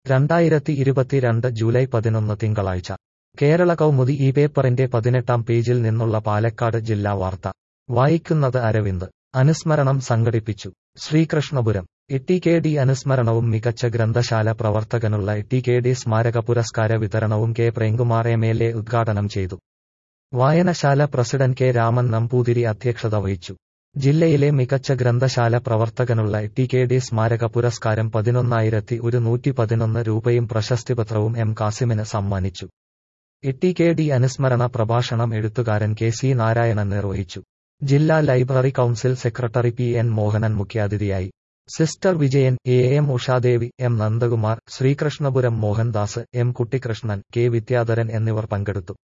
രണ്ടായിരത്തി ഇരുപത്തിരണ്ട് ജൂലൈ പതിനൊന്ന് തിങ്കളാഴ്ച കേരള കൗമുദി ഈ പേപ്പറിന്റെ പതിനെട്ടാം പേജിൽ നിന്നുള്ള പാലക്കാട് ജില്ലാ വാർത്ത വായിക്കുന്നത് അരവിന്ദ് അനുസ്മരണം സംഘടിപ്പിച്ചു ശ്രീകൃഷ്ണപുരം എട്ടി കെ ഡി അനുസ്മരണവും മികച്ച ഗ്രന്ഥശാല പ്രവർത്തകനുള്ള എട്ടി കെ ഡി സ്മാരക പുരസ്കാര വിതരണവും K Premkumar M L A ഉദ്ഘാടനം ചെയ്തു വായനശാല പ്രസിഡന്റ് കെ രാമൻ നമ്പൂതിരി അധ്യക്ഷത വഹിച്ചു ജില്ലയിലെ മികച്ച ഗ്രന്ഥശാല പ്രവർത്തകനുള്ള ടി കെ ഡി സ്മാരക പുരസ്കാരം പതിനൊന്നായിരത്തി ഒരുന്നൂറ്റി പതിനൊന്ന് രൂപയും പ്രശസ്തിപത്രവും എം കാസിമിന് സമ്മാനിച്ചു ടി കെ ഡി അനുസ്മരണ പ്രഭാഷണം എഴുത്തുകാരൻ കെ സി നാരായണൻ നിർവഹിച്ചു ജില്ലാ library council secretary P N Mohanan മുഖ്യാതിഥിയായി sister Vijayan A M Ushadevi M Nandakumar Sreekrishnapuram Mohandas M Kuttikrishnan K Vidyadharan എന്നിവർ പങ്കെടുത്തു